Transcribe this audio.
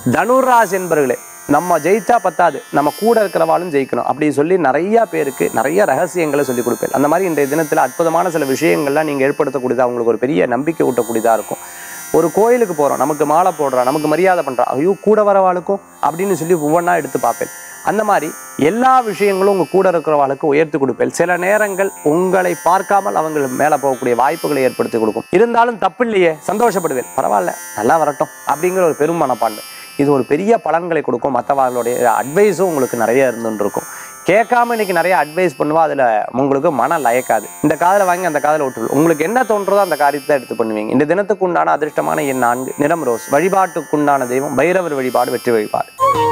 தனுராசி என்பர்களே நம்ம ஜெயிச்சா பத்தாது நம்ம கூட இருக்கிறவாளும் ஜெயிக்கணும் அப்படி சொல்லி நிறைய பேருக்கு நிறைய ரகசியங்களை சொல்லி கொடுப்பேன் அந்த மாதிரி இன்றைய தினத்தில் அற்புதமான சில விஷயங்கள்லாம் நீங்கள் ஏற்படுத்தக்கூடியதா உங்களுக்கு ஒரு பெரிய நம்பிக்கை ஊட்டக்கூடியதாக இருக்கும் ஒரு கோயிலுக்கு போகிறோம் நமக்கு மாலை போடுறோம் நமக்கு மரியாதை பண்ணுறோம் ஐயோ கூட வரவாளுக்கும் அப்படின்னு சொல்லி ஒவ்வொன்றா எடுத்து பார்ப்பேன் அந்த மாதிரி எல்லா விஷயங்களும் உங்கள் கூட இருக்கிறவாளுக்கு உயர்த்தி கொடுப்பேன் சில நேரங்கள் உங்களை பார்க்காமல் அவங்க மேலே போகக்கூடிய வாய்ப்புகளை ஏற்படுத்தி கொடுக்கும் இருந்தாலும் தப்பு இல்லையே சந்தோஷப்படுவேன் பரவாயில்ல நல்லா வரட்டும் அப்படிங்கிற ஒரு பெரும் மனப்பான்மை இது ஒரு பெரிய பலன்களை கொடுக்கும் மற்றவர்களுடைய அட்வைஸும் உங்களுக்கு நிறைய இருந்துன்னு இருக்கும் கேட்காம இன்னைக்கு நிறைய அட்வைஸ் பண்ணுவா அதில் உங்களுக்கு மன லயக்காது இந்த காதில் வாங்கி அந்த காதில் விட்டுரு உங்களுக்கு என்ன தோன்றதோ அந்த காரியத்தை எடுத்து பண்ணுவீங்க இந்த தினத்துக்கு உண்டான அதிர்ஷ்டமான என் நான்கு நிறம் ரோஸ் வழிபாட்டுக்குண்டான தெய்வம் பைரவர் வழிபாடு வெற்றி வழிபாடு